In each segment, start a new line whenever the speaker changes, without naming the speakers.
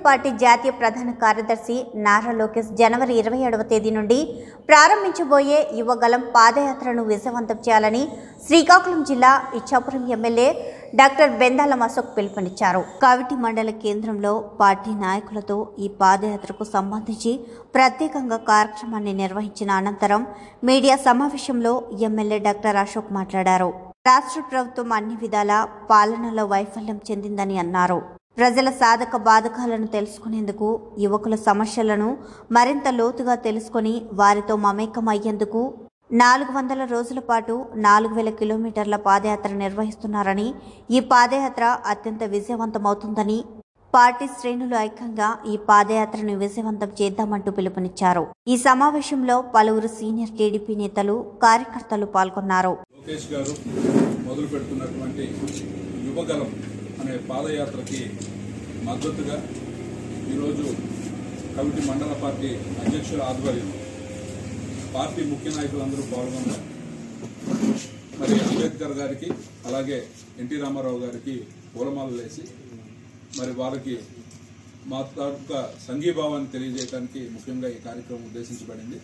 party జాతీయ ప్రధాన కార్యదర్శి నారా లోకేష్ జనవరి ఇరవై ఏడవ తేదీ నుండి ప్రారంభించబోయే యువగలం పాదయాత్రను విజయవంతం చేయాలని శ్రీకాకుళం జిల్లా ఇచ్చాపురం ఎమ్మెల్యే డాక్టర్ బెందాలం అశోక్ పిలుపునిచ్చారు కావిటి మండల కేంద్రంలో పార్టీ నాయకులతో ఈ పాదయాత్రకు సంబంధించి ప్రత్యేకంగా కార్యక్రమాన్ని నిర్వహించిన అనంతరం మీడియా సమావేశంలో ఎమ్మెల్యే డాక్టర్ అశోక్ మాట్లాడారు రాష్ట్ర ప్రభుత్వం అన్ని విధాల పాలనలో వైఫల్యం చెందిందని అన్నారు ప్రజల సాధక బాధకాలను తెలుసుకునేందుకు యువకుల సమస్యలను మరింత లోతుగా తెలుసుకొని వారితో మమేకమయ్యేందుకు నాలుగు వందల రోజుల పాటు నాలుగు వేల కిలోమీటర్ల పాదయాత్ర నిర్వహిస్తున్నారని ఈ పాదయాత్ర అత్యంత విజయవంతమవుతుందని పార్టీ శ్రేణులు ఐక్యంగా ఈ పాదయాత్రను విజయవంతం చేద్దామంటూ పిలుపునిచ్చారు ఈ సమావేశంలో పలువురు సీనియర్ టీడీపీ నేతలు కార్యకర్తలు పాల్గొన్నారు
లోకేష్ గారు మొదలు పెడుతున్నటువంటి యువగలం అనే పాదయాత్రకి మద్దతుగా ఈరోజు కమిటీ మండల పార్టీ అధ్యక్షుల ఆధ్వర్యం పార్టీ ముఖ్య నాయకులందరూ పాల్గొన్నారు మరి అంబేద్కర్ గారికి అలాగే ఎన్టీ రామారావు గారికి పూలమాలలు వేసి మరి వారికి మా తాలూకా సంఘీభావాన్ని తెలియజేయడానికి ముఖ్యంగా ఈ కార్యక్రమం ఉద్దేశించబడింది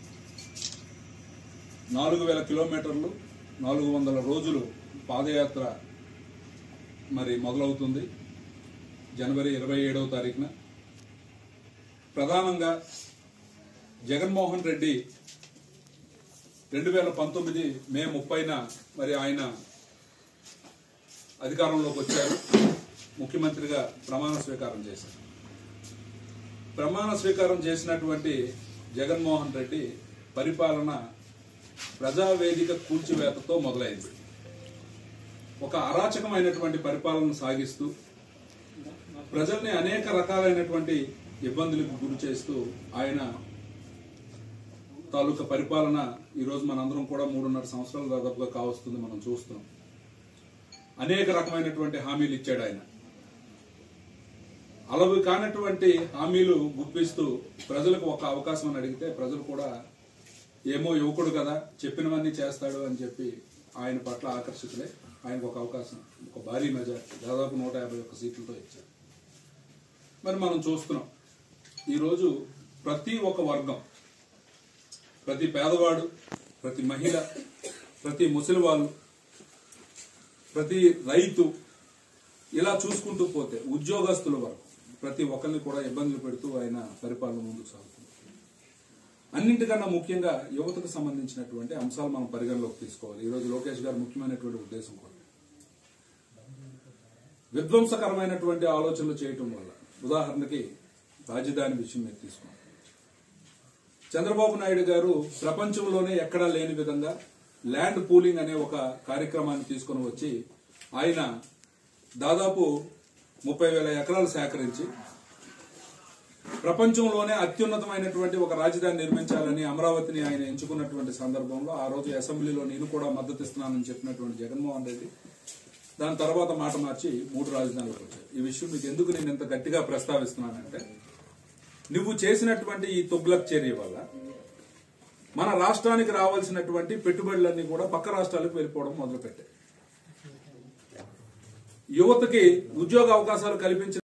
నాలుగు వేల కిలోమీటర్లు నాలుగు వందల రోజులు పాదయాత్ర మరి మొదలవుతుంది జనవరి ఇరవై ఏడవ తారీఖున ప్రధానంగా జగన్మోహన్ రెడ్డి రెండు వేల పంతొమ్మిది మే ముప్పైన మరి ఆయన అధికారంలోకి వచ్చారు ముఖ్యమంత్రిగా ప్రమాణ స్వీకారం చేశారు ప్రమాణ స్వీకారం చేసినటువంటి జగన్మోహన్ రెడ్డి పరిపాలన ప్రజావేదిక కూల్చివేతతో మొదలైంది ఒక అరాచకమైనటువంటి పరిపాలన సాగిస్తూ ప్రజల్ని అనేక రకాలైనటువంటి ఇబ్బందులకు గురి చేస్తూ ఆయన తాలూకా పరిపాలన ఈరోజు మనందరం కూడా మూడున్నర సంవత్సరాలు దాదాపుగా కావస్తుంది మనం చూస్తున్నాం అనేక రకమైనటువంటి హామీలు ఇచ్చాడు ఆయన అలవి కానటువంటి హామీలు గుప్పిస్తూ ప్రజలకు ఒక అవకాశం అని అడిగితే ప్రజలు కూడా ఏమో యువకుడు కదా చెప్పినవన్నీ చేస్తాడు అని చెప్పి ఆయన పట్ల ఆకర్షితులే ఆయనకు ఒక అవకాశం ఒక భారీ మెజార్టీ దాదాపు నూట యాభై ఒక్క సీట్లతో ఇచ్చారు మరి మనం చూస్తున్నాం ఈరోజు ప్రతి ఒక్క వర్గం ప్రతి పేదవాడు ప్రతి మహిళ ప్రతి ముసలివాళ్ళు ప్రతి రైతు ఇలా చూసుకుంటూ పోతే ఉద్యోగస్తుల వరకు ప్రతి ఒక్కరిని కూడా ఇబ్బందులు పెడుతూ ఆయన పరిపాలన ముందుకు సాగుతుంది అన్నింటికన్నా ముఖ్యంగా యువతకు సంబంధించినటువంటి అంశాలు మనం పరిగణలోకి తీసుకోవాలి ఈరోజు లోకేష్ గారు ముఖ్యమైనటువంటి ఉద్దేశం కూడా విధ్వంసకరమైనటువంటి ఆలోచనలు చేయటం వల్ల ఉదాహరణకి రాజధాని విషయం మీరు తీసుకోండి చంద్రబాబు నాయుడు గారు ప్రపంచంలోనే ఎక్కడా లేని విధంగా ల్యాండ్ పూలింగ్ అనే ఒక కార్యక్రమాన్ని తీసుకొని వచ్చి ఆయన దాదాపు ముప్పై వేల ఎకరాలు సేకరించి ప్రపంచంలోనే అత్యున్నతమైనటువంటి ఒక రాజధాని నిర్మించాలని అమరావతిని ఆయన ఎంచుకున్నటువంటి సందర్భంలో ఆ రోజు అసెంబ్లీలో నేను కూడా మద్దతు ఇస్తున్నానని చెప్పినటువంటి జగన్మోహన్ రెడ్డి దాని తర్వాత మాట మార్చి మూడు రాజధానులకు వచ్చాయి ఈ విషయం మీకు ఎందుకు నేను ఇంత గట్టిగా ప్రస్తావిస్తున్నానంటే నువ్వు చేసినటువంటి ఈ తుగ్లక్ చర్య వల్ల మన రాష్ట్రానికి రావాల్సినటువంటి పెట్టుబడులన్నీ కూడా పక్క రాష్ట్రాలకు వెళ్ళిపోవడం మొదలుపెట్టాయి యువతకి ఉద్యోగ అవకాశాలు కల్పించిన